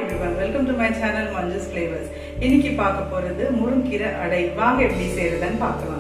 everyone welcome to my channel Manju's flavours இன்னைக்கு பார்க்க போறது முருங்கீரை அடை வாங்க எப்படி செய்யறதுன்னு பார்க்கலாம்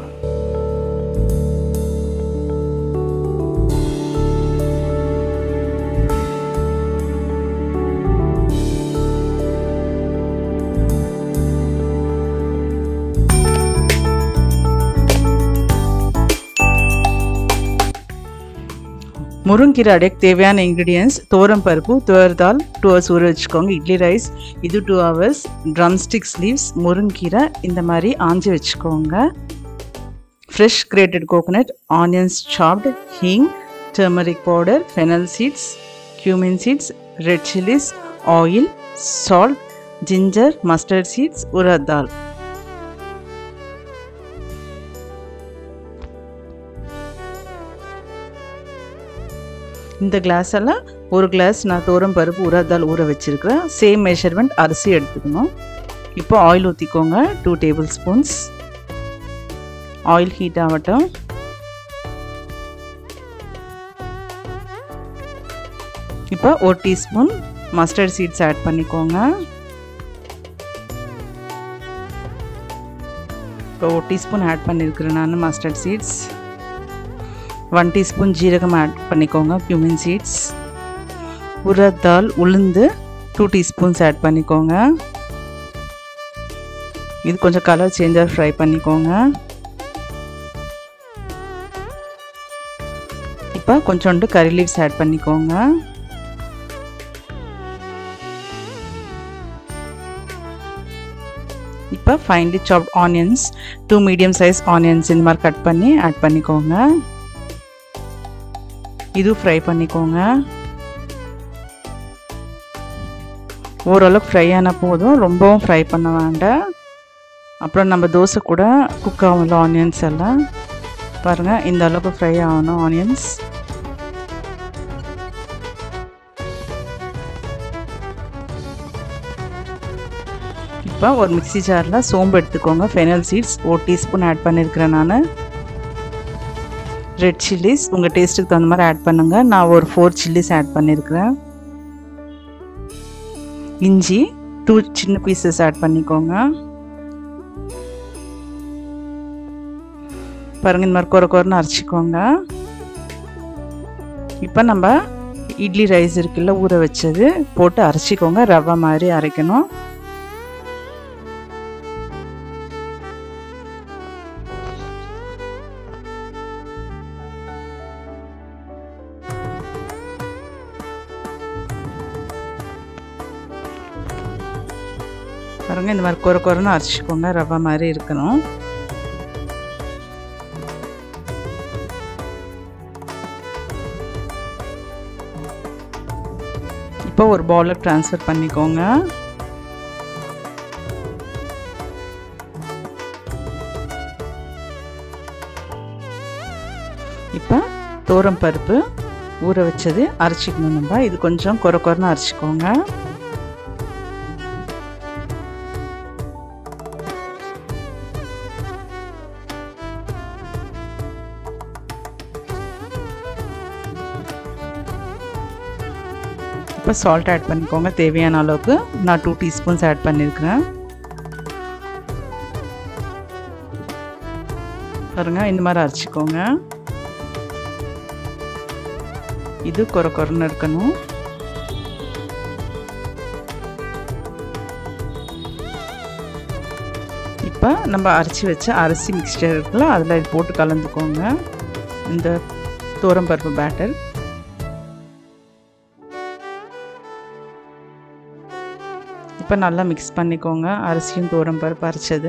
முருங்கீரை அடைக்கு தேவையான இன்க்ரீடியன்ஸ் தோரம் பருப்பு துவர்தால் டூ ஹவர்ஸ் ஊற வச்சுக்கோங்க இட்லி ரைஸ் இது two hours drumsticks leaves முருங்கீரை இந்த மாதிரி ஆஞ்சி வச்சுக்கோங்க fresh grated coconut onions chopped hing turmeric powder fennel seeds cumin seeds red chillies oil salt ginger mustard seeds urad dal இந்த கிளாஸ் எல்லாம் ஒரு கிளாஸ் நான் தோரம் பருப்பு உரத்தால் ஊற வச்சுருக்கிறேன் சேம் மெஷர்மெண்ட் அரிசி எடுத்துக்கணும் இப்போ ஆயில் ஊற்றிக்கோங்க two tablespoons oil heat ஆகட்டும் இப்போ ஒரு டீஸ்பூன் மஸ்டர்ட் சீட்ஸ் ஆட் பண்ணிக்கோங்க இப்போ ஒரு டீஸ்பூன் ஆட் பண்ணியிருக்கிறேன் நான் மஸ்டர்ட் சீட்ஸ் ஒன் டீஸ்பூன் ஜீரகம் ஆட் பண்ணிக்கோங்க cumin சீட்ஸ் உரத் தால் உளுந்து டூ டீஸ்பூன்ஸ் ஆட் பண்ணிக்கோங்க இது கொஞ்சம் கலர் சேஞ்சாக ஃப்ரை பண்ணிக்கோங்க இப்போ கொஞ்சோண்டு கறி லீவ்ஸ் ஆட் பண்ணிக்கோங்க இப்போ finely chopped onions two medium size onions இந்த மாதிரி கட் பண்ணி ஆட் பண்ணிக்கோங்க இது ஃப்ரை பண்ணிக்கோங்க ஓரளவுக்கு ஃப்ரை ஆன போதும் ரொம்பவும் ஃப்ரை பண்ண வேண்டாம் அப்புறம் நம்ம தோசை கூட குக் ஆகல ஆனியன்ஸ் எல்லாம் பாருங்கள் இந்த அளவுக்கு ஃப்ரை ஆகணும் ஆனியன்ஸ் இப்போ ஒரு மிக்சி ஜாரில் சோம்பு எடுத்துக்கோங்க ஃபெனல் சீட்ஸ் ஒரு டீஸ்பூன் ஆட் பண்ணியிருக்கிறேன் நான் ரெட் சில்லிஸ் உங்கள் டேஸ்ட்டுக்கு தகுந்த மாதிரி ஆட் பண்ணுங்கள் நான் ஒரு ஃபோர் சில்லிஸ் ஆட் பண்ணியிருக்கிறேன் இஞ்சி டூ சின்ன பீசஸ் ஆட் பண்ணிக்கோங்க பாருங்கள் இந்த மாதிரி குறை குறைன்னு அரைச்சிக்கோங்க இப்போ நம்ம இட்லி ரைஸ் இருக்குல்ல ஊற வச்சது போட்டு அரைச்சிக்கோங்க ரவை மாதிரி அரைக்கணும் பாருங்க இந்த மாதிரி குறை குறைன்னு அரைச்சிக்கோங்க ரவை மாதிரி இருக்கணும் இப்போ ஒரு பவுலில் ட்ரான்ஸ்ஃபர் பண்ணிக்கோங்க இப்போ தோரம் பருப்பு ஊற வச்சது அரைச்சிக்கணும் நம்ம இது கொஞ்சம் குறை குறைன்னு அரைச்சிக்கோங்க இப்போ சால்ட் ஆட் பண்ணிக்கோங்க தேவையான அளவுக்கு நான் டூ டீஸ்பூன்ஸ் ஆட் பண்ணியிருக்கிறேன் பாருங்கள் இந்த மாதிரி அரைச்சிக்கோங்க இது குறை குறைன்னு இருக்கணும் இப்போ நம்ம அரைச்சி வச்ச அரிசி மிக்சர் இருக்குல்ல அதில் இது போட்டு கலந்துக்கோங்க இந்த தோரம்பருப்பு பேட்டர் இப்போ நல்லா மிக்ஸ் பண்ணிக்கோங்க அரிசியும் தோரம் பருப்பு அரைச்சது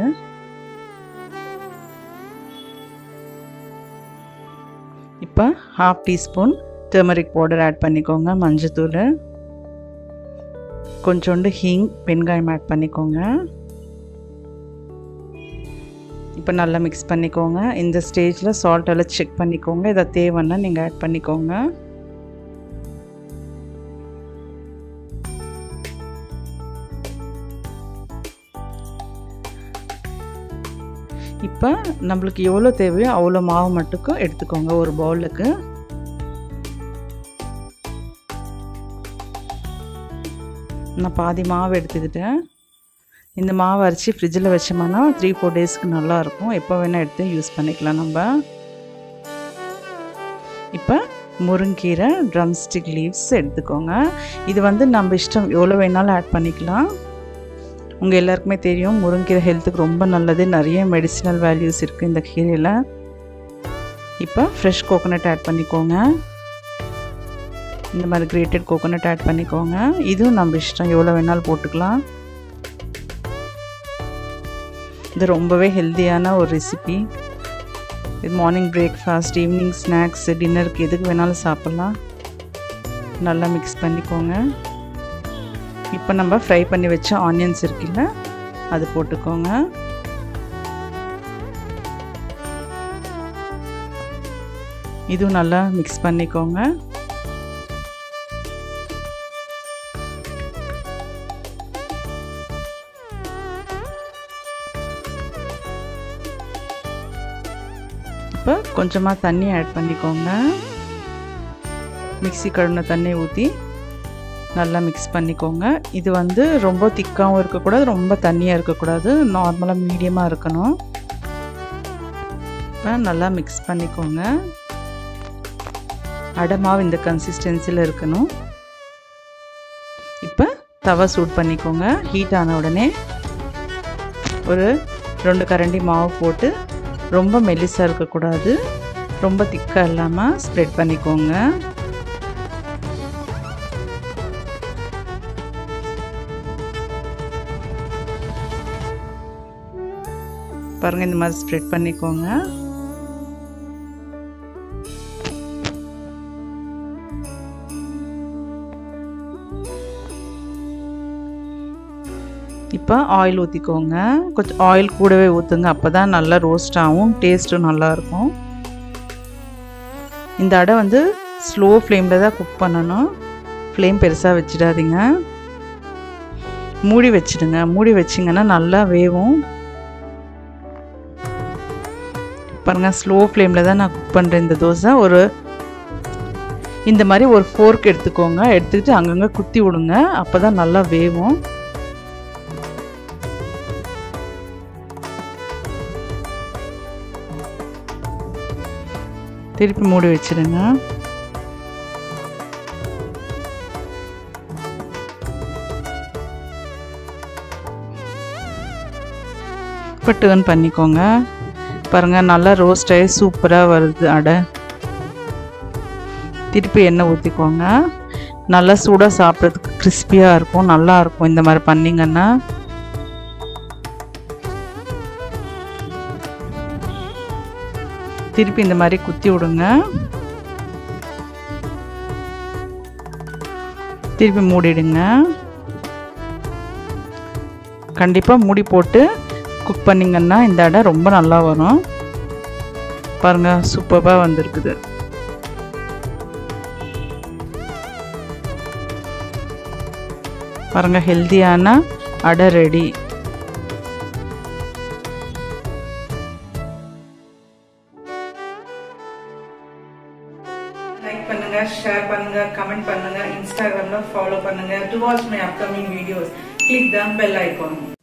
இப்போ half teaspoon turmeric powder add பண்ணிக்கோங்க மஞ்சத்தூள் கொஞ்சோண்டு ஹிங் வெங்காயம் ஆட் பண்ணிக்கோங்க இப்போ நல்லா மிக்ஸ் பண்ணிக்கோங்க இந்த ஸ்டேஜில் சால்ட் எல்லாம் செக் பண்ணிக்கோங்க இதை தேவைன்னா நீங்கள் ஆட் பண்ணிக்கோங்க இப்போ நம்மளுக்கு எவ்வளோ தேவையோ அவ்வளோ மாவு மட்டுக்கும் எடுத்துக்கோங்க ஒரு பவுலுக்கு நான் பாதி மாவு எடுத்துக்கிட்டேன் இந்த மாவு அரைச்சி ஃப்ரிட்ஜில் வச்சோம்னா த்ரீ ஃபோர் டேஸ்க்கு நல்லாயிருக்கும் எப்போ வேணால் எடுத்து யூஸ் பண்ணிக்கலாம் நம்ம இப்போ முருங்கீரை ட்ரம் ஸ்டிக் லீவ்ஸ் எடுத்துக்கோங்க இது வந்து நம்ம இஷ்டம் எவ்வளோ வேணாலும் ஆட் பண்ணிக்கலாம் உங்கள் எல்லாருக்குமே தெரியும் முருங்கீரை ஹெல்த்துக்கு ரொம்ப நல்லது நிறைய மெடிசினல் வேல்யூஸ் இருக்குது இந்த கீரையில் இப்போ ஃப்ரெஷ் கோகோனட் ஆட் பண்ணிக்கோங்க இந்த மாதிரி கிரேட்டட் கோகோனட் ஆட் பண்ணிக்கோங்க இதுவும் நம்ம இஷ்டம் எவ்வளோ வேணாலும் போட்டுக்கலாம் இது ரொம்பவே ஹெல்த்தியான ஒரு ரெசிபி இது மார்னிங் பிரேக்ஃபாஸ்ட் ஈவினிங் ஸ்நாக்ஸ் டின்னருக்கு எதுக்கு வேணாலும் சாப்பிட்லாம் நல்லா மிக்ஸ் பண்ணிக்கோங்க இப்போ நம்ம ஃப்ரை பண்ணி வச்ச ஆனியன்ஸ் இருக்குல்ல அது போட்டுக்கோங்க இதுவும் நல்லா மிக்ஸ் பண்ணிக்கோங்க இப்போ கொஞ்சமாக தண்ணி ஆட் பண்ணிக்கோங்க மிக்சி கழுவின தண்ணி ஊற்றி நல்லா மிக்ஸ் பண்ணிக்கோங்க இது வந்து ரொம்ப திக்காகவும் இருக்கக்கூடாது ரொம்ப தண்ணியாக இருக்கக்கூடாது நார்மலாக மீடியமாக இருக்கணும் இப்போ நல்லா மிக்ஸ் பண்ணிக்கோங்க அடமாவு இந்த கன்சிஸ்டன்சியில் இருக்கணும் இப்போ தவா சூட் பண்ணிக்கோங்க ஹீட் ஆன உடனே ஒரு ரெண்டு கரண்டி மாவு போட்டு ரொம்ப மெல்லிசாக இருக்கக்கூடாது ரொம்ப திக்காக இல்லாமல் ஸ்ப்ரெட் பண்ணிக்கோங்க பாருங்கள் இந்த மாதிரி ஸ்ப்ரெட் பண்ணிக்கோங்க இப்போ ஆயில் ஊற்றிக்கோங்க கொஞ்சம் ஆயில் கூடவே ஊற்றுங்க அப்போ தான் நல்லா ரோஸ்ட் ஆகும் டேஸ்ட்டும் நல்லாயிருக்கும் இந்த அடை வந்து ஸ்லோ ஃப்ளேமில் தான் குக் பண்ணணும் ஃப்ளேம் பெருசாக வச்சிடாதீங்க மூடி வச்சிடுங்க மூடி வச்சிங்கன்னா நல்லா வேவும் பாருங்கள் ஸ்லோ ஃப்ளேமில் தான் நான் குக் பண்ணுறேன் இந்த தோசை ஒரு இந்த மாதிரி ஒரு ஃபோர்க் எடுத்துக்கோங்க எடுத்துக்கிட்டு அங்கங்கே குத்தி விடுங்க அப்போ தான் நல்லா வேவும் திருப்பி மூடி வச்சிடுங்க இப்போ டேர்ன் பண்ணிக்கோங்க பாருங்கள் நல்லா ரோஸ்ட் ஆகி சூப்பராக வருது அடை திருப்பி எண்ணெய் ஊற்றிக்கோங்க நல்லா சூடாக சாப்பிட்றதுக்கு கிறிஸ்பியாக இருக்கும் நல்லா இருக்கும் இந்த மாதிரி பண்ணிங்கன்னா திருப்பி இந்த மாதிரி குத்தி விடுங்க திருப்பி மூடிடுங்க கண்டிப்பாக மூடி போட்டு குக் பண்ணிங்கன்னா இந்த அடை ரொம்ப நல்லா வரும் பாருங்கள் சூப்பராக வந்திருக்குது பாருங்கள் ஹெல்த்தியான அடை ரெடி லைக் பண்ணுங்க ஷேர் பண்ணுங்க கமெண்ட் பண்ணுங்க இன்ஸ்டாகிராம்ல ஃபாலோ பண்ணுங்க to watch my upcoming videos click the bell icon